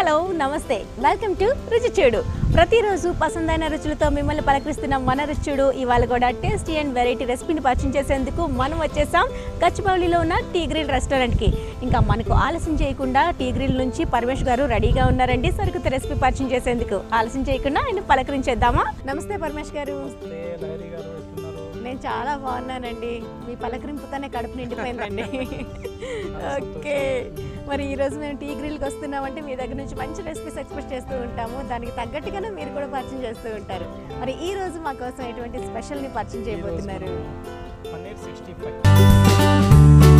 Hello నమస్తే welcome to రుచి చూడు ప్రతిరోజు పసందైన రుచులతో మిమ్మల్ని పలకరిస్తున్న మన రుచుడు ఇవాళ కూడా టేస్టీ అండ్ వెరైటీ రెసిపీని పరిచయం చేసేందుకు మనం వచ్చేసాం గచ్చిబౌలిలో ఉన్న టీ గ్రిల్ రెస్టారెంట్కి ఇంకా మనకు ఆలస్యం చేయకుండా టీ గ్రిల్ నుంచి పరమేష్ గారు రెడీగా ఉన్నారండి సరికొత్త రెసిపీ పరిచయం చేసేందుకు ఆలస్యం చేయకుండా ఆయన పలకరించేద్దామా నమస్తే పరమేష్ గారు నమస్తే లహరి గారు ఎట్లున్నారు నేను చాలా బాగున్నానండి మీ పలకరింపుతోనే కడుపు నిండిపోయిందండి ఓకే మరి ఈరోజు మేము టీ గ్రిల్కి వస్తున్నామంటే మీ దగ్గర నుంచి మంచి రెసిపీస్ ఎక్స్పెక్ట్ చేస్తూ ఉంటాము దానికి తగ్గట్టుగానే మీరు కూడా పరిచయం చేస్తూ ఉంటారు మరి ఈ రోజు మా కోసం ఎటువంటి స్పెషల్ని పరిచయం చేయబోతున్నారు paneer sixty five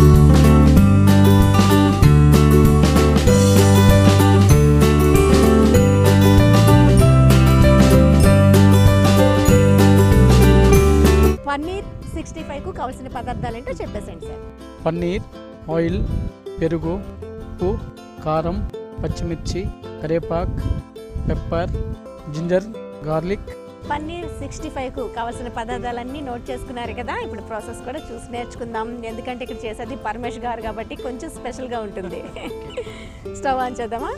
paneer sixty ఫైవ్కు కావాల్సిన పదార్థాలు ఏంటో చెప్పేసండి సార్ పన్నీర్ ఆయిల్ పెరుగు ఉప్పు కారం పచ్చిమిర్చి కరేపాక్ pepper ginger garlic paneer sixty ఫైవ్కు కావాల్సిన పదార్థాలన్నీ నోట్ చేసుకున్నారు కదా ఇప్పుడు ప్రాసెస్ కూడా చూసి నేర్చుకుందాం ఎందుకంటే ఇక్కడ చేసేది పరమేష్ గారు కాబట్టి కొంచెం స్పెషల్గా ఉంటుంది స్టవ్ ఆన్ చేద్దామా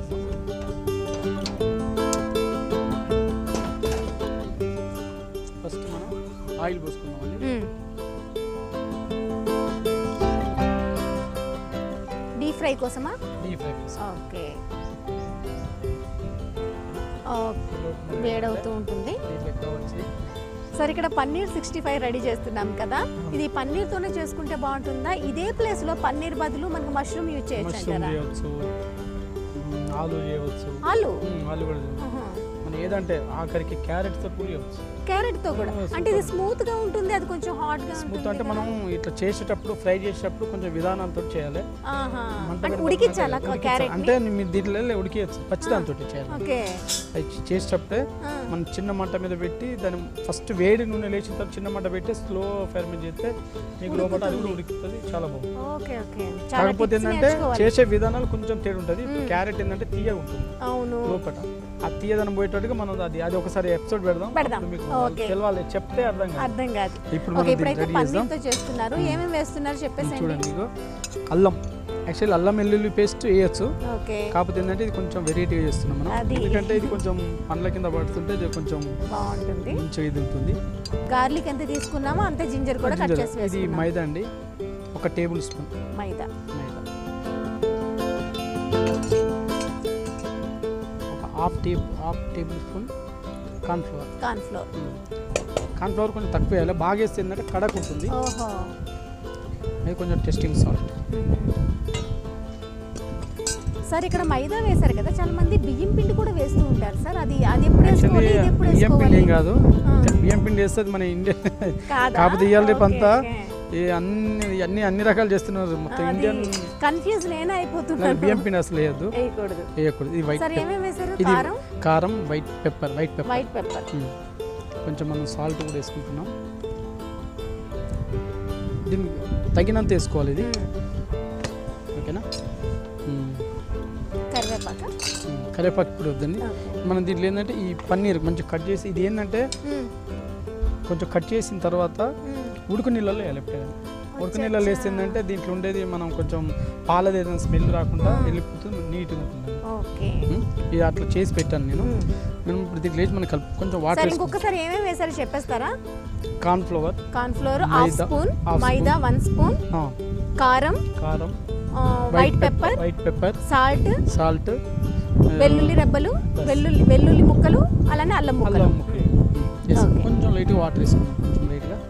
ఫస్ట్ మనం ఆయిల్ పోసుకుందామండి డీప్ ఫ్రై కోసమా డీప్ ఫ్రై కోసం ఓకే వేడవుతూ ఉంటుంది దీంట్లో ఎక్కువ వచ్చి సరే ఇక్కడ పన్నీర్ సిక్స్టీ ఫైవ్ రెడీ చేస్తున్నాం కదా ఇది పన్నీర్తోనే చేసుకుంటే బాగుంటుందా ఇదే ప్లేస్లో పన్నీర్ బదులు మనకు మష్రూమ్ యూజ్ చేయొచ్చు మష్రూమ్ అంటారా చేయవచ్చు మ్, ఆలు చేయవచ్చు ఆలు మ్, ఆలు కూడా చేయవచ్చు. ఆహా. మనం ఏదంటే ఆఖరికి క్యారెట్తో కూడా చేయవచ్చు క్యారెట్ తో కూడా ఆ, అంటే ఇది స్మూత్ గా ఉంటుంది అది కొంచెం హాట్ గా స్మూత్ ఉంటుంది అంటే మనం ఇట్లా చేసేటప్పుడు ఫ్రై చేసేటప్పుడు కొంచెం విధానంతో చేయాలి ఆహా. మంట అంటే పెడతాం ఉడికించాలా అంటే ఉడికించాలి. క్యారెట్ అంటే మీరు దీంట్లో ఉడికేయచ్చు పచ్చిదాంతో చేయాలి ఓకే అది చేసేటప్పుడే ఆ. మనం చిన్న మంట మీద పెట్టి దాన్ని ఫస్ట్ వేడి నూనె లేచిన తర్వాత చిన్న మంట పెట్టి స్లో ఫైర్ మీద చేస్తే మీకు లోపల అది కూడా ఉడుకుతుంది చాలా బాగుంది ఓకే ఓకే చాలా కాకపోతే tips ఏంటంటే నేర్చుకోవాలి. చేసే విధానాలు కొంచెం తేడా ఉంటుంది క్యారెట్ ఏంటంటే తీయగా ఉంటుంది అవును లోపల ఆ తీయదనం పోయేటట్టుగా మనం అది అది ఒకసారి ఎపిసోడ్ పెడదాం పెడదాం. అప్పుడు మీకు ఓకే. తెలవాలి చెప్తే అర్థం కాదు అర్థం కాదు ఇప్పుడు ఓకే మనం ఇప్పుడైతే రెడీ చేద్దాం పన్నీర్ తో చేస్తున్నారు ఏమేమి వేస్తున్నారు చెప్పేసండి చూడండి ఇగో అల్లం యాక్చువల్లీ అల్లం వెల్లుల్లి పేస్ట్ వేయచ్చు ఓకే కాకపోతే ఏంటంటే ఇది కొంచెం వెరైటీగా చేస్తున్నాం మనం అది. ఎందుకంటే ఇది కొంచెం పండ్ల కింద పడుతుంటే ఇది కొంచెం బాగుంటుంది మంచిగా ఇది ఉంటుంది గార్లిక్ ఎంత తీసుకున్నామో అంతే జింజర్ కూడా కట్ జింజర్. చేసి ఇది వేసుకున్నాం మైదా అండి ఒక టేబుల్ స్పూన్ మైదా మైదా ఒక half tea half tablespoon cornflour corn flour cornflour కొంచెం తక్కువ వేయాలి బాగా వేస్తే ఏంటంటే కడక్ ఉంటుంది ఓహో అది కొంచెం టెస్టింగ్ సాల్ట్ సార్ ఇక్కడ మైదా వేశారు కదా చాలా మంది బియ్యం పిండి కూడా వేస్తూ ఉంటారు సార్ అది అది ఎప్పుడు యాక్చువల్లీ వేసుకోవాలి ఇది ఎప్పుడు బియ్యం పిండి వేసుకోవాలి ఏం కాదు ఆ. బియ్యం పిండి వేస్తుంది మన ఇండియా కాదా? కాకపోతే ఇవాళ రేపు ఓకే, అంతా ఓకే. ఈ అన్ని అన్ని అన్ని రకాలు చేస్తున్నారు మొత్తం అది ఇండియన్ కన్ఫ్యూజ్ నేనే అయిపోతున్నాను బియ్యం పిండి అసలు వేయద్దు వేయకూడదు వేయకూడదు ఇది వైట్ సార్ ఏమేమి వేశారు ఇది కారం కారం white pepper white pepper white pepper కొంచెం మనం సాల్ట్ కూడా వేసుకుంటున్నాం దీనికి తగినంత వేసుకోవాలి ఇది ఓకేనా మ్మ్. కరివేపాక మ్మ్. కరివేపాకు ఇప్పుడు వద్దండి ఓకే. మనం దీంట్లో ఏంటంటే ఈ పన్నీర్ కొంచెం కట్ చేసి ఇది ఏంటంటే మ్మ్. కొంచెం కట్ చేసిన తర్వాత మ్మ్. ఉడుకు నీళ్ళలో వేయాలి ఎప్పుడైనా ఉడుకు అచ్చా, నీళ్ళలో అచ్చా. వేస్తే ఏంటంటే దీంట్లో ఉండేది మనం కొంచెం పాలది ఏదైనా స్మెల్ రాకుండా వెళ్ళిపోతుంది నీట్గా ఉంటుంది ఓకే మ్మ్. ఇది అట్లా చేసి పెట్టాను నేను మ్మ్. మనం ఇప్పుడు దీంట్లో వేసి మనం కలుపు కొంచెం సార్ వాటర్ వేసుకుంటాం ఇంకొకసారి ఏమేమి వేశారు చెప్పేస్తారా corn flour corn flour half మైదా, స్పూన్ హాఫ్ మైదా వన్ స్పూన్ కారం కారం white pepper white pepper salt salt వెల్లుల్లి రెబ్బలు వెల్లుల్లి వెల్లుల్లి ముక్కలు అలానే అల్లం ముక్కలు అల్లం ముక్క వేసి ఓకే. కొంచెం లైట్గా వాటర్ వేసుకున్నాం కొంచెం లైట్గా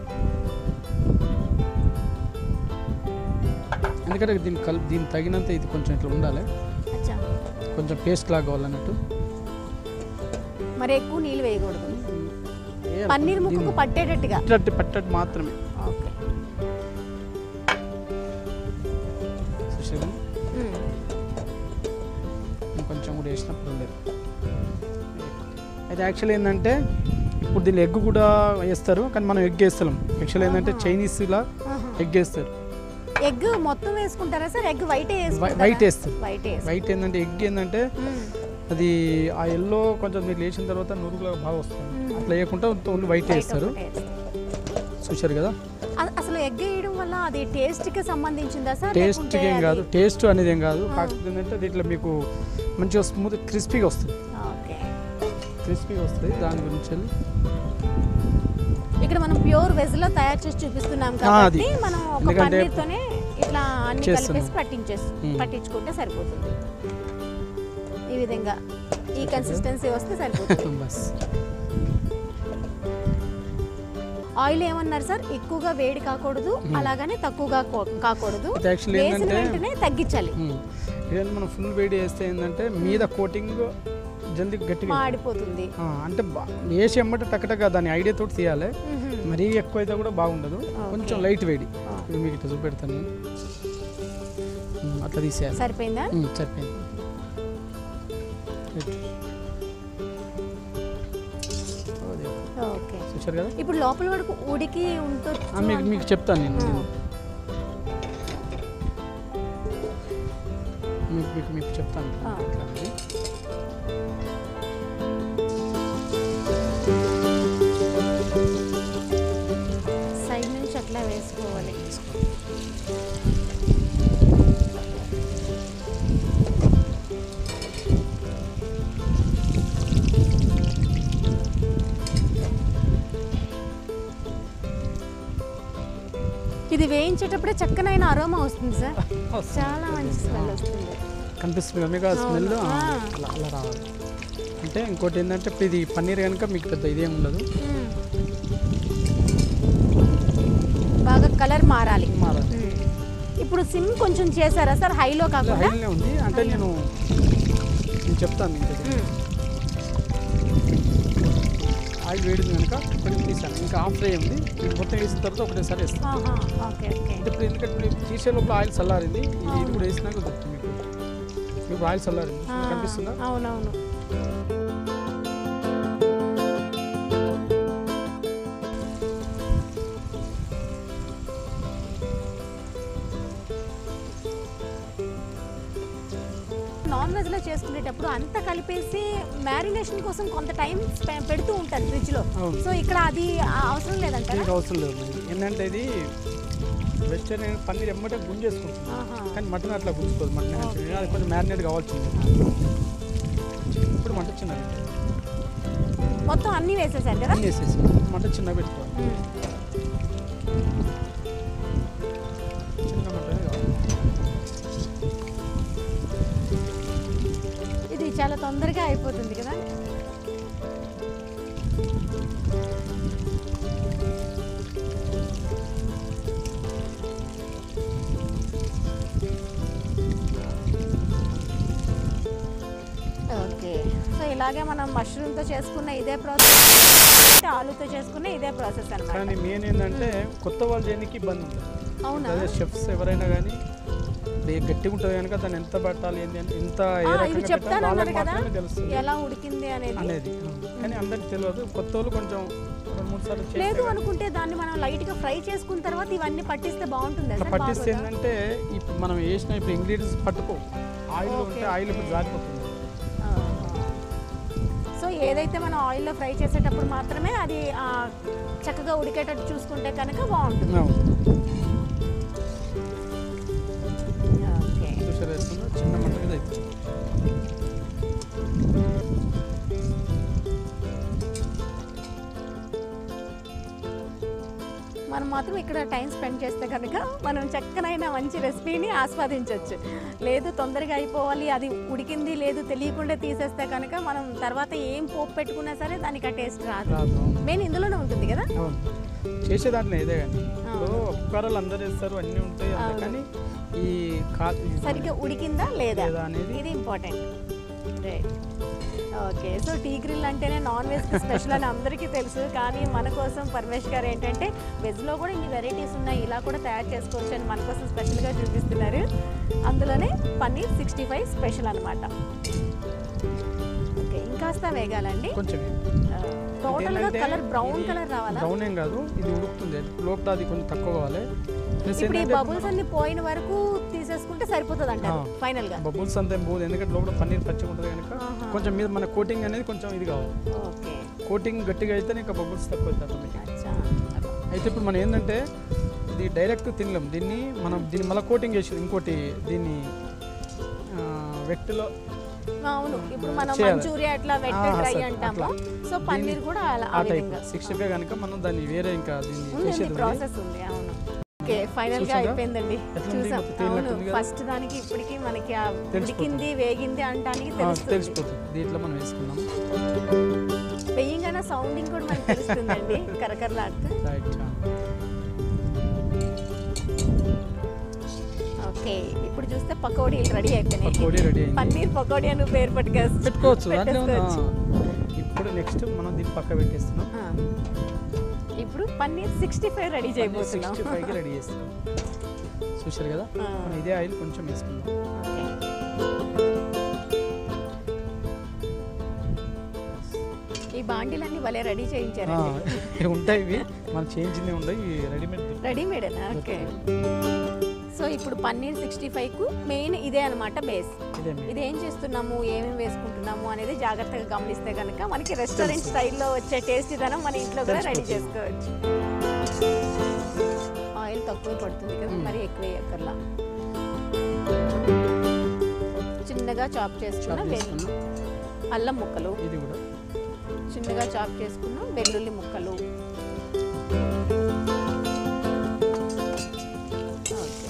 ఎందుకంటే దీని కల్ దీని తగినంత ఇది కొంచెం ఇట్లా ఉండాలి అచ్చా కొంచెం పేస్ట్ లాగా కావాలన్నట్టు మరి ఎక్కువ నీళ్ళు వేయకూడదు వేయాలి. పన్నీర్ ముక్కకు దీన్ని పట్టేటట్టుగా పట్టట్టు పట్టట్టు మాత్రమే ఓకే చూసారా మ్మ్. ఇంకొంచెం కూడా వేసినప్పుడు లేదు అయితే యాక్చువల్ ఏంటంటే ఇప్పుడు దీనిలో ఎగ్ కూడా వేస్తారు కానీ మనం ఎగ్ వేస్తాం యాక్చువల్ ఏంటంటే చైనీస్లా ఆహా. ఎగ్ వేస్తారు ఎగ్ మొత్తం వేసుకుంటారా సార్ ఎగ్ వైట్ వైట్ వేస్తారు వైట్ వేసి వైట్ ఏంటంటే ఎగ్ ఏంటంటే అది ఆ ఎల్లో కొంచెం మీరు లేచిన తర్వాత నురుగులా బాగా వస్తుంది మ్మ్. అట్లా వేయకుండా ఓన్లీ వైట్ వేస్తారు చూశారు కదా అ- అసలు ఎగ్ వేయడం వల్ల అది టేస్ట్ కి సంబంధించిందా సార్ టేస్ట్ లేకుంటే ఏం కాదు అది- టేస్ట్ అనేది ఏం కాదు ఆ. కాకపోతే ఏంటంటే దీంట్లో మీకు మంచిగా స్మూత్ క్రిస్పీగా వస్తుంది ఓకే క్రిస్పీగా వస్తుంది దాని గురించి వెళ్ళి ఇక్కడ మనం ప్యూర్ వెజ్ లో తయారు చేసి చూపిస్తున్నాం ఆ, అది. కాబట్టి మనం ఒక ఎందుకంటే పన్నీర్తోనే ఇట్లా అన్ని చేస్తున్నాం. కలిపేసి పట్టించేసి మ్మ్. పట్టించుకుంటే సరిపోతుంది ఈ విధంగా ఈ కన్సిస్టెన్సీ వస్తే సరిపోతుంది బస్ ఆయిల్ ఏమన్నారు సార్ ఎక్కువగా వేడి కాకూడదు అలాగనే తక్కువగా కో- కాకూడదు ఇది యాక్చువల్లీ వేసిన ఏంటంటే వెంటనే తగ్గించాలి ఇదేంటి మనం ఫుల్ వేడి వేస్తే ఏంటంటే మీద కోటింగ్ జల్దీ గట్టిగా మాడిపోతుంది ఆ, అంటే బా- వేసి ఎమ్మట టక్కటగా దాని ఐడియా తోటి తీయాలి మ్మ్. మరీ ఎక్కువ అయితే కూడా బాగుండదు కొంచెం లైట్ వేడి ఇప్పుడు మీకు ఇట్లా చూపెడతాను నేను ఉమ్, అట్లా తీసేయాలి సరిపోయిందా ఉమ్, సరిపోయింది రైట్. ఓ దేవుడా. ఓకే చూశారు కదా ఇప్పుడు లోపల వరకు ఉడికి ఉంటుంది ఆ, మీకు మీకు చెప్తాను నేను ఆ. మీకు మీకు మీకు చెప్తాను ఆ. ఎట్లా అని. సైడ్ నుంచి అట్లా వేసుకోవాలి ఇది వేయించేటప్పుడే చక్కనైన అరోమా వస్తుంది సార్ వస్తుంది. చాలా మంచి స్మెల్ వస్తుంది కనిపిస్తుంది కదా మీకు ఆ స్మెల్ అవును. ఆ. అలా అలా రావాలి అంటే ఇంకోటి ఏంటంటే ఇప్పుడు ఇది పన్నీర్ కనుక మీకు పెద్ద ఇదేం ఉండదు మ్మ్. బాగా కలర్ మారాలి మారాలి మ్మ్. ఇప్పుడు సిమ్ కొంచెం చేశారా సార్ హైలో కాకుండా హైలనే ఉంది అంటే నేను నేను చెప్తాను మీకు ఇది. మ్మ్. ఆయిల్ వేడింది కనుక కొంచెం తీసాను ఇంకా హాఫ్ ఫ్రై ఉంది ఇది మొత్తం వేసిన తర్వాత ఒకటేసారి వేస్తాను ఆహా, ఓకే ఓకే అంటే ఇప్పుడు ఎందుకంటే ఇప్పుడు తీసే లోపల ఆయిల్ చల్లారింది ఇది ఇది కూడా వేసినాక దొరుకుతుంది మీకు మీకు ఆయిల్ చల్లారింది ఆ, కనిపిస్తుందా అవునవును నాన్ వెజ్ లో చేసుకునేటప్పుడు అంతా కలిపేసి మ్యారినేషన్ కోసం కొంత టైం స్పె- పెడుతూ ఉంటారు ఫ్రిడ్జ్ లో అవును. సో ఇక్కడ అది ఆ, అవసరం లేదంటారా మీకు అవసరం లేదు ఏంటంటే ఇది వెజిటేరియన్ పన్నీర్ ఎమ్మటే గుంజేసుకుంటుంది ఆహా. కానీ మటన్ అట్లా గుంజుకోదు మటన్ అంటే అది కొంచెం మ్యారినేట్ కావాల్సింది ఇప్పుడు మటన్ చిన్న పెట్టాలి మొత్తం అన్ని వేసేసారు కదా అన్నీ వేసేసి మటన్ చిన్న పెట్టుకోవాలి మ్మ్. చిన్న మటన్ కావాలి ఇది చాలా తొందరగా అయిపోతుంది కదా ఓకే సో ఇలాగే మనం మష్రూమ్తో చేసుకున్న ఇదే ప్రాసెస్ ఆలుతో చేసుకున్న ఇదే ప్రాసెస్ అనమాట కానీ మెయిన్ ఏంటంటే కొత్త వాళ్ళు చేయడానికి ఇబ్బంది ఉంటుంది అవునా అదే షెఫ్స్ ఎవరైనా కానీ ఇది గట్టిగా ఉంటుంది కనుక దాన్ని ఎంత పెట్టాలి ఏంటి అని ఎంత ఏ ఆ, ఇది రకంగా పెట్టాలి చెప్తానన్నారు వాళ్ళకి కదా మాత్రమే తెలుస్తుంది ఎలా ఉడికింది అనేది అనేది కానీ అందరికి తెలియదు కొత్త వాళ్ళు కొంచెం రెండు మూడు సార్లు చేస్తే లేదు అనుకుంటే దాన్ని మనం లైట్ గా ఫ్రై చేసుకున్న తర్వాత ఇవన్నీ పట్టిస్తే బాగుంటుంది అట్లా పట్టిస్తే ఏంటంటే ఇప్పుడు మనం వేసిన ఇప్పుడు ఇంగ్రీడియంట్స్ పట్టుకో ఆయిల్ ఉంటే ఆయిల్ ఇప్పుడు జారిపోతుంది సో ఏదైతే మనం ఆయిల్లో ఫ్రై చేసేటప్పుడు మాత్రమే అది ఆ, చక్కగా ఉడికేటట్టు చూసుకుంటే కనుక బాగుంటుంది అవును. ఓకే చూసారు వేస్తున్నా చిన్న మంట మీద అయిపోతుంది మనం మాత్రం ఇక్కడ టైం స్పెండ్ చేస్తే కనుక మనం చక్కనైన మంచి రెసిపీని ఆస్వాదించవచ్చు లేదు తొందరగా అయిపోవాలి అది ఉడికింది లేదు తెలియకుండా తీసేస్తే కనుక మనం తర్వాత ఏం పోపు పెట్టుకున్నా సరే దానికి ఆ టేస్ట్ రాదు రాదు అవును. మెయిన్ ఇందులోనే ఉంటుంది కదా అవును చేసే దాంట్లో ఇదే కానీ ఇప్పుడు ఉపకారాలు అందరు వేస్తారు అన్నీ ఉంటాయి అంతే అవును. కానీ ఈ కా ఈ సరిగ్గా ఉడికిందా లేదా లేదా అనేది ఇది important right okay so T grill అంటేనే నాన్ వెజ్ స్పెషల్ అని అందరికీ తెలుసు కానీ మన కోసం పరమేష్ గారు ఏంటంటే వెజ్లో కూడా ఇన్ని వెరైటీస్ ఉన్నాయి ఇలా కూడా తయారు చేసుకోవచ్చు అని మన కోసం స్పెషల్గా చూపిస్తున్నారు అందులోనే పన్నీర్ సిక్స్టీ ఫైవ్ స్పెషల్ అనమాట ఓకే ఇంకాస్త వేగాలండి కొంచెం టోటల్గా ఏంటంటే కలర్ బ్రౌన్ ఇది కలర్ రావాలా బ్రౌన్ ఏం కాదు ఇది ఉడుకుతుంది లోపల అది కొంచెం తక్కువ కావాలి ప్లస్ ఇప్పుడు ఈ ఏంటంటే బబుల్స్ అన్ని పోయిన వరకు తీసేసుకుంటే సరిపోతుంది అంటారు ఆ. ఫైనల్గా బబుల్స్ అంతా ఏం పోదు ఎందుకంటే లోపల పన్నీర్ పచ్చిగా ఉంటుంది కనుక ఆహా. కొంచెం మీద మన కోటింగ్ అనేది కొంచెం ఇది కావాలి ఓకే కోటింగ్ గట్టిగా అయితే ఇంకా బబుల్స్ తక్కువ అవుతాయి automatic. అచ్చా అయితే ఇప్పుడు మనం ఏంటంటే ఇది డైరెక్ట్ తినలేం దీన్ని మనం దీన్ని మళ్ళీ కోటింగ్ చేసి ఇంకోటి దీన్ని వెట్టులో అవును ఇప్పుడు మనం చేయాలి. మంచూరియా అట్లా వెట్ ఆ, డ్రై సరే, అంటాము అట్లా. సో పన్నీర్ కూడా అలా ఆ ఆ టైప్ విధంగా సిక్స్టీ ఫైవ్ కనుక మనం దాన్ని వేరే ఇంకా దీన్ని ఉంది చేసేది ఉంది. ప్రాసెస్ ఉంది అవును ఓకే ఫైనల్ గా చూసారా? అయిపోయిందండి ఎట్లా ఉంది? చూసాం మొత్తం అవును తేలినట్టుంది కదా? ఫస్ట్ దానికి ఇప్పటికి మనకి ఆ తెలిసిపోతుంది. ఉడికింది వేగింది అనడానికి ఆ, తెలుస్తుంది తెలిసిపోతుంది దీంట్లో మనం వేసుకున్నాం వేయంగానే సౌండింగ్ కూడా మనకి తెలుస్తుందండి కరకరలాడుతూ రైట్ ఓకే ఇప్పుడు చూస్తే పకోడీలు రెడీ అయిపోయినాయి పకోడీ రెడీ అయింది పన్నీర్ పకోడీ అని పేరు పట్టుకేసి పెట్టుకోవచ్చు దాంట్లో ఉంది. పెట్టేసుకోవచ్చు. ఇప్పుడు నెక్స్ట్ మనం దీన్ని పక్క పెట్టేస్తున్నాం ఆ. ఇప్పుడు పన్నీర్ సిక్స్టీ ఫైవ్ రెడీ చేయబోతున్నాం సిక్స్టీ ఫైవ్కి రెడీ చేస్తున్నాం చూశారు కదా ఆ. మనం ఇదే ఆయిల్ కొంచెం వేసుకుందాం ఓకే. ఈ బాండీలన్నీ భలే రెడీ ఆ, చేయించారండి ఇవి ఉంటాయి ఇవి మనం చేయించింది ఉండవు ఇవి రెడీమేడ్ రెడీమేడేనా ఓకే సో ఇప్పుడు పన్నీర్ సిక్స్టీ ఫైవ్కు మెయిన్ ఇదే అనమాట బేస్ ఇదే మీ- ఇది ఏం చేస్తున్నాము ఏమేమి వేసుకుంటున్నాము అనేది జాగ్రత్తగా గమనిస్తే కనుక మనకి రెస్టారెంట్ స్టైల్లో వచ్చే టేస్ట్ ధనం మన ఇంట్లో కూడా రెడీ చేసుకోవచ్చు ఆయిల్ తక్కువ పడుతుంది కదా మ్మ్. మరి ఎక్కువ వేయక్కర్లా చిన్నగా చాప్ చేసుకున్న చాప్ వెల్లు- చేసుకున్నాం అల్లం ముక్కలు ఇది కూడా చిన్నగా చాప్ చేసుకున్న వెల్లుల్లి ముక్కలు ఓకే.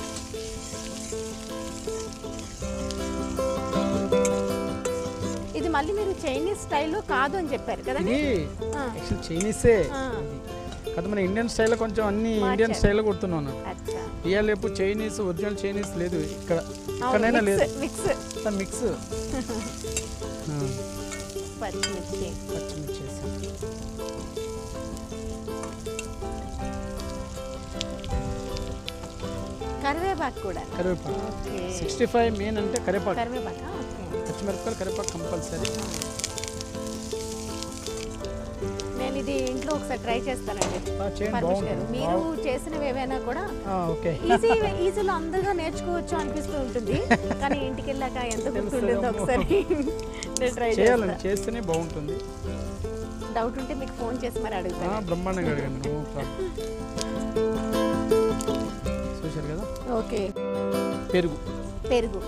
ఇది మళ్ళీ మీరు చైనీస్ స్టైల్లో కాదు అని చెప్పారు కదండి ఇది ఆ, యాక్చువల్ చైనీసే ఆ. కదా మన ఇండియన్ స్టైల్లో కొంచెం అన్ని ఇండియన్ మార్చారు. స్టైల్లో కొడుతున్నాం అన్నట్టు అచ్చా ఇవాళ రేపు చైనీస్ ఒరిజినల్ చైనీస్ లేదు ఇక్కడ అవును, ఎక్కడైనా లేదు మిక్స్ మిక్స్ మిక్స్ పచ్చిమిర్చి పచ్చిమిర్చి వేసాం. కరివేపాకు కూడా కరివేపాకు ఓకే సిక్స్టీ ఫైవ్ మెయిన్ అంటే కరివేపాకు కరివేపాక ఓకే పచ్చిమిరపకాయలు కరివేపాకు కంపల్సరీ నేను ఇది ఇంట్లో ఒకసారి ట్రై చేస్తానండి ఆ, చేయండి పరమేష్ గారు బాగుంటుంది మీరు చేసినవి ఏవైనా కూడా ఆ, ఓకే ఈజీ ఈజీలో అందరిగా నేర్చుకోవచ్చు అనిపిస్తూ ఉంటుంది కానీ ఇంటికి వెళ్ళాక ఎంత గుర్తుంటుందో తెలుస్తుందేమో. ఒకసారి నేను ట్రై చేయాలండి చేస్తాను చేస్తేనే బాగుంటుంది డౌట్ ఉంటే మీకు ఫోన్ చేసి మరి ఆ, అడుగుతాను బ్రహ్మాండంగా అడగండి నో ప్రాబ్లం చూశారు కదా ఓకే పెరుగు పెరుగు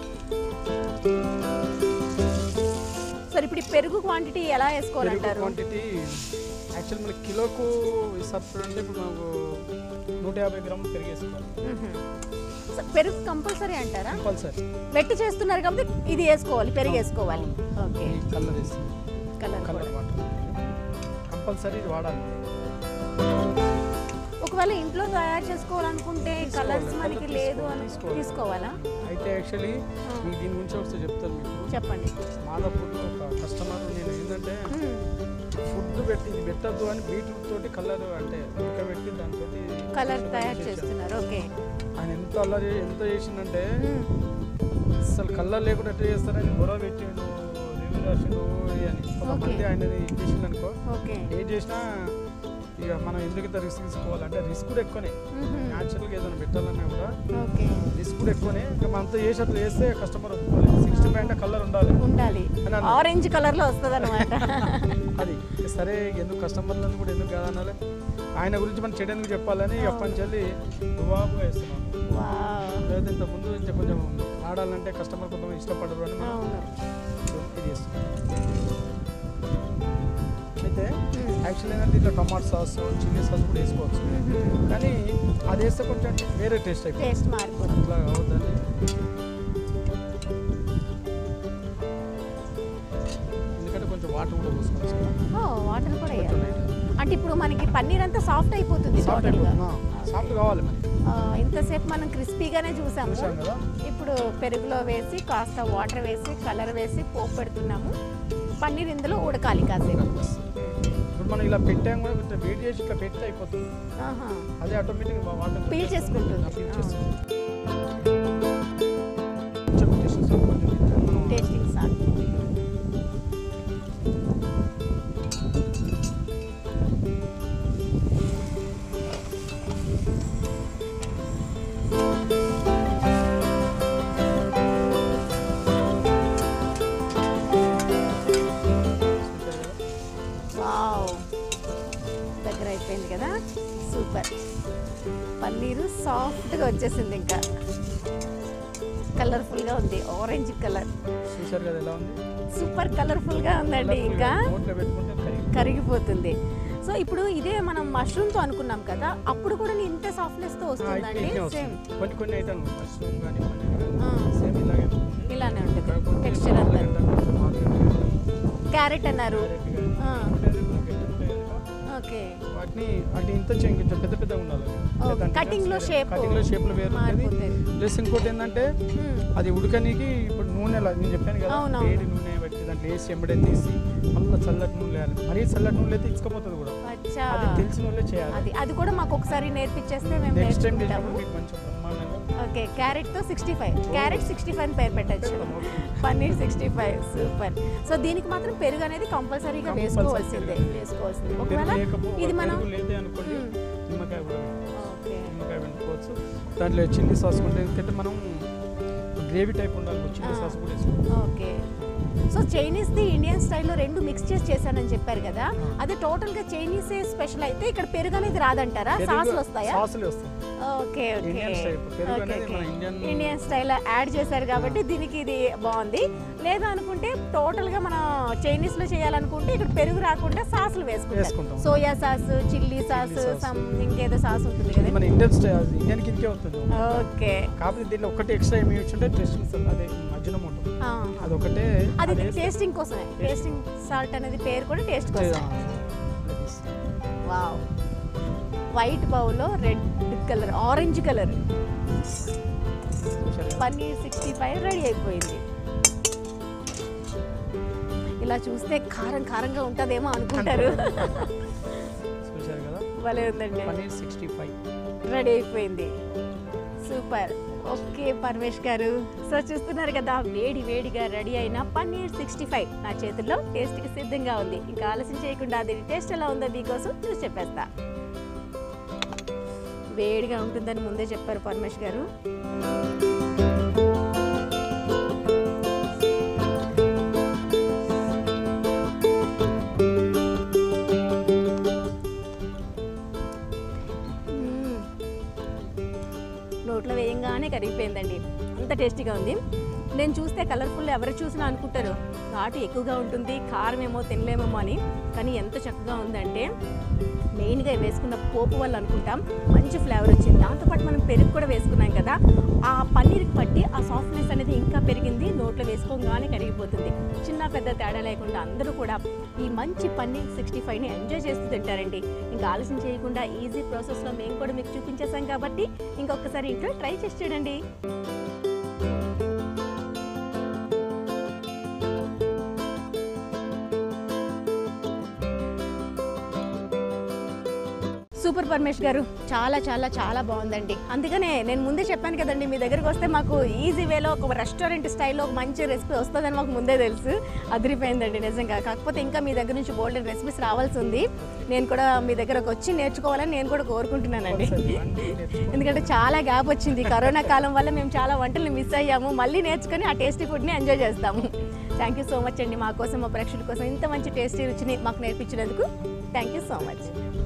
సరే ఇప్పుడు ఈ పెరుగు క్వాంటిటీ ఎలా పెరుగు వేసుకోవాలంటారు క్వాంటిటీ యాక్చువల్ మనకి కిలోకు సరిపడా అంటే ఇప్పుడు మనకు నూట యాభై గ్రాములు పెరుగు వేసుకోవాలి మ్మ్హ. సో పెరుగు కంపల్సరీ అంటారా కంపల్సరీ వెట్టి చేస్తున్నారు కాబట్టి ఇది వేసుకోవాలి పెరుగు వేసుకోవాలి ఓకే కలర్ వేస్తుంది కలర్ కలర్ వాటర్ కంపల్సరీ ఇది వాడాలి ఒకవేళ ఇంట్లో తయారు చేసుకోవాలనుకుంటే కలర్స్ తీసుకోవాలి. మనకి Colour లేదు తీసుకోవాలి. అని తీసుకోవాలి. తీసుకోవాలా అయితే యాక్చువల్లీ మీకు దీని గురించి ఒకసారి చెప్తాను మీకు చెప్పండి మాదాపూర్లో ఒక కస్టమర్ నేను ఏంటంటే మ్మ్. ఫుడ్ పెట్టి ఇది పెట్టద్దు అని బీట్రూట్ తోటి కలర్ అంటే ఉడకబెట్టి దాంతో కలర్ తయారు చేస్తున్నారు ఓకే ఆయన ఎంత అల్లరి ఎంత చేసిందంటే మ్మ్. అసలు కలర్ లేకుండా ఎట్లా చేస్తారని గొడవ పెట్టిండు రివ్యూ రాసిండు ఇది అని కొంతమంది ఆయనది చేసిండు అనుకో ఓకే ఏం చేసినా ఇక మనం ఎందుకు ఇంత రిస్క్ తీసుకోవాలి అంటే రిస్క్ కూడా ఎక్కువనే మ్మ్. న్యాచురల్గా ఏదైనా పెట్టాలన్నా కూడా ఓకే రిస్క్ కూడా ఎక్కువనే ఇక మనతో చేసేట్లు చేస్తే కస్టమర్ ఒప్పుకోలేదు సిక్స్టీ ఫైవ్ అంటే కలర్ ఉండాలి ఉండాలి అని అన్నారు. ఆరెంజ్ కలర్ లో వస్తుంది అనమాట అది సరే ఎందుకు కస్టమర్లను కూడా ఎందుకు కాదనాలి ఆయన గురించి మనం చెడు ఎందుకు చెప్పాలని అప్పటి నుంచి రుబాబుగా వేస్తున్నాం లేదా ఇంత ముందు ఇంకా కొంచెం ఆడాలంటే కస్టమర్ కొంచెం ఇష్టపడరు అని మనం అవును ఇది చేస్తున్నాం అయితే మ్మ్. యాక్చువల్లీ ఏంటంటే దీంట్లో టమాటో సాస్ చిల్లీ సాస్ కూడా వేసుకోవచ్చు మ్మ్. కానీ అది వేస్తే కొంచెం వేరే టేస్ట్ అయిపోతుంది టేస్ట్ మారిపోతుంది అట్లా కావద్దని ఎందుకంటే కొంచెం వాటర్ కూడా పోసుకోవచ్చు కదా. ఓ వాటర్ కూడా కొంచెం వేయాలి లైట్గా. అంటే ఇప్పుడు మనకి పన్నీర్ అంతా సాఫ్ట్ అయిపోతుంది సాఫ్ట్ total గా. అయిపోతుంది సాఫ్ట్ కావాలి మరి ఆ, ఇంతసేపు మనం క్రిస్పీగానే చూసాము చూసాం కదా ఇప్పుడు పెరుగులో వేసి కాస్త వాటర్ వేసి కలర్ వేసి పోపు పెడుతున్నాము పన్నీర్ ఇందులో ఉడకాలి కాసేపు ఇప్పుడు మనం ఇలా పెట్టాం కూడా కొంచెం వెయిట్ చేసి ఇట్లా పెడితే అయిపోతుంది ఆహా. అదే ఆటోమేటిక్ వాటర్ పీల్ చేసుకుంటుంది. పీల్ చేసుకుంటుంది కొంచెం చేసేసి కొంచెం తింటే మనం టేస్టింగ్ సాల్ట్ చూశారు కదా? వావ్ దగ్గర అయిపోయింది కదా సూపర్ పన్నీరు సాఫ్ట్గా వచ్చేసింది ఇంకా కలర్ఫుల్గా ఉంది ఆరెంజ్ కలర్ చూశారు కదా ఎలా ఉంది సూపర్ కలర్ఫుల్గా ఉందండి ఇంకా నోట్లో పెట్టుకుంటే కరిగి కరిగిపోతుంది సో ఇప్పుడు ఇదే మనం మష్రూమ్తో అనుకున్నాం కదా అప్పుడు కూడా ఇంత సాఫ్ట్నెస్తో ఆ, వస్తుందండి ఇట్లనే సేమ్ వస్తుంది. కొన్ని కొన్ని ఐటమ్ మష్రూమ్ కానీ ఆ. సేమ్ ఇలాగే ఉంటుంది ఇలానే ఉంటుంది కాకపోతే టెక్స్చర్ అంతా ఆలుగడ్డ కొంచెం ఆలుగడ్డ కానీ, క్యారెట్ అన్నారు క్యారెట్ కానీ, ఆ. ఉంటే అది కొంచెం గట్టిగా ఉంటాయి కనుక ఓకే వాటిని అటు ఇంత చేయం కొంచెం పెద్ద పెద్దగా ఉండాలి ఓకే. Cutting లో shape కటింగ్ లో షేప్ లో వేరు ఉంటుంది మారిపోతుంది. ప్లస్ ఇంకోటి ఏంటంటే మ్మ్. అది ఉడకనీకి ఇప్పుడు నూనె లా- నేను చెప్పాను కదా అవునవును. వేడి నూనె పెట్టి దాంట్లో వేసి ఎంబడే తీసి మళ్ళీ చల్లటి నూనె వేయాలి మరీ చల్లటి నూనె అయితే ఇసుకపోతుంది కూడా అచ్చా అది తెలిసిన వాళ్ళే చేయాలి అది అది కూడా మాకు ఒకసారి నేర్పించేస్తే మేము నెక్స్ట్ టైం నేర్చుకుంటాము చేసినప్పుడు మీకు మంచి బ్రహ్మాండంగా ఓకే క్యారెట్తో sixty five carrot sixty five పేరు పెట్టచ్చు okay. Paneer sixty five super so దీనికి మాత్రం పెరుగు అనేది కంపల్సరీగా Compulsory వేసుకోవాల్సిందే పెరుగు. వేసుకోవాల్సిందే పెరుగు ఒకవేళ లేకపో- ఇది మనం పెరుగు లేదే అనుకోండి మ్మ్. నిమ్మకాయ కూడా వేసుకోవచ్చు. ఓకే నిమ్మకాయ పెట్టుకోవచ్చు దాంట్లో చిల్లీ సాస్ కూడా ఎందుకంటే మనం గ్రేవీ టైప్ ఉండాలి చిల్లీ ఆ. సాస్ కూడా వేసుకోవచ్చు ఓకే సో చైనీస్ది ఇండియన్ స్టైల్లో రెండు మిక్స్ చేసి చేశానని చెప్పారు కదా అదే టోటల్గా చైనీసే స్పెషల్ అయితే ఇక్కడ పెరుగు అనేది రాదంటారా పెరుగు- సాస్లు వస్తాయా సాసులు వస్తాయి ఓకే ఓకే ఇండియన్ స్టైల్ పెరుగు ఓకే, అనేది ఓకే. మన ఇండియన్ ఇండియన్ స్టైల్ యాడ్ చేశారు కాబట్టి దీనికి ఇది బాగుంది లేదా అనుకుంటే టోటల్ గా మనం చైనీస్ లో చేయాలనుకుంటే ఇక్కడ పెరుగు రాకుండా సాసులు వేసుకుంటాం వేసుకుంటాం. Soya sauce chilli sauce Chilli sauce. Some ఇంకేదో సాస్ ఉంటుంది కదా మన ఇండియన్ స్టైల్ ఇండియన్ కిందకే వస్తుంది ఓకే కాకపోతే దీంట్లో ఒకటి ఎక్స్ట్రా ఏమి వచ్చుంటే టేస్టింగ్ అదే మధ్యలో ఉంటుంది ఆ. అదొకటే అది అది వేస్తే- టేస్టింగ్ కోసమే టేస్టింగ్ సాల్ట్ అనేది పేరు కూడా టేస్ట్ కోసం వావ్ వైట్ బౌల్లో red colour orange colour paneer sixty five ready అయిపోయింది ఇలా చూస్తే కారం కారంగా ఉంటుందేమో అనుకుంటారు చూశారు కదా భలే ఉందండి పన్నీర్ సిక్స్టీ ఫైవ్ రెడీ అయిపోయింది సూపర్ ఓకే పరమేష్ గారు సో చూస్తున్నారు కదా వేడి వేడిగా రెడీ అయిన పన్నీర్ సిక్స్టీ ఫైవ్ నా చేతుల్లో టేస్ట్కి సిద్ధంగా ఉంది ఇంకా ఆలస్యం చేయకుండా దీని టేస్ట్ ఎలా ఉందో మీకోసం చూసి చెప్పేస్తా వేడిగా ఉంటుందని ముందే చెప్పారు పరమేష్ గారు మ్మ్. నోట్లో వేయంగానే కరిగిపోయిందండి అంత టేస్టీగా ఉంది నేను చూస్తే కలర్ఫుల్ ఎవరు చూసినా అనుకుంటారు ఘాటు ఎక్కువగా ఉంటుంది కారం ఏమో తినలేమేమో అని కానీ ఎంత చక్కగా ఉందంటే మెయిన్గా వేసుకున్న పోపు వల్ల అనుకుంటాం మంచి ఫ్లేవర్ వచ్చింది దాంతోపాటు మనం పెరుగు కూడా వేసుకున్నాం కదా ఆ పన్నీర్కి పట్టి ఆ సాఫ్ట్నెస్ అనేది ఇంకా పెరిగింది నోట్లో వేసుకోగానే కరిగిపోతుంది చిన్న పెద్ద తేడా లేకుండా అందరూ కూడా ఈ మంచి పన్నీర్ సిక్స్టీ ఫైవ్ని ఎంజాయ్ చేస్తూ తింటారండి ఇంకా ఆలస్యం చేయకుండా ఈజీ ప్రాసెస్లో మేము కూడా మీకు చూపించేసాం కాబట్టి ఇంకొకసారి ఇంట్లో ట్రై చేసి చూడండి సూపర్ పరమేష్ గారు చాలా చాలా చాలా బాగుందండి అందుకనే నేను ముందే చెప్పాను కదండి మీ దగ్గరికి వస్తే మాకు ఈజీ వేలో ఒక రెస్టారెంట్ స్టైల్లో ఒక మంచి రెసిపీ వస్తుందని మాకు ముందే తెలుసు అదిరిపోయిందండి నిజంగా కాకపోతే ఇంకా మీ దగ్గర నుంచి గోల్డెన్ రెసిపీస్ రావాల్సి ఉంది నేను కూడా మీ దగ్గరకు వచ్చి నేర్చుకోవాలని నేను కూడా కోరుకుంటున్నానండి ఎందుకంటే చాలా గ్యాప్ వచ్చింది కరోనా కాలం వల్ల మేము చాలా వంటలు మిస్ అయ్యాము మళ్ళీ నేర్చుకొని ఆ టేస్టీ ఫుడ్ని ఎంజాయ్ చేస్తాము థ్యాంక్ యూ సో మచ్ అండి మా కోసం మా ప్రేక్షకుల కోసం ఇంత మంచి టేస్టీ రుచిని మాకు నేర్పించినందుకు thank you so much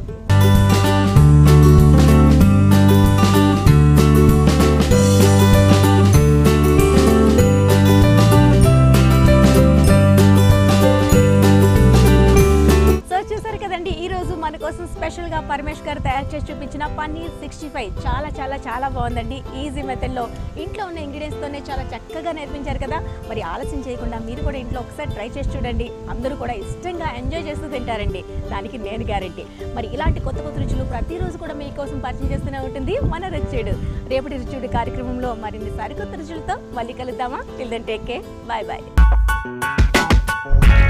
so చూసారు కదండి ఈ రోజు మన కోసం స్పెషల్ గా పరమేష్ గారు తయారు చేసి చూపించిన పన్నీర్ సిక్స్టీ ఫైవ్ చాలా చాలా చాలా బాగుందండి ఈజీ మెథడ్ లో ఇంట్లో ఉన్న ఇంగ్రీడియంట్స్ తోనే చాలా చక్కగా నేర్పించారు కదా మరి ఆలస్యం చేయకుండా మీరు కూడా ఇంట్లో ఒకసారి ట్రై చేసి చూడండి అందరూ కూడా ఇష్టంగా ఎంజాయ్ చేస్తూ తింటారండి దానికి నేను గ్యారెంటీ మరి ఇలాంటి కొత్త కొత్త రుచులు ప్రతిరోజు కూడా మీకోసం పరిచయం చేస్తూనే ఉంటుంది మన రుచిడు రేపటి రుచిడు కార్యక్రమంలో మరిన్ని సరికొత్త రుచులతో మళ్ళీ కలుద్దామా till then take care bye bye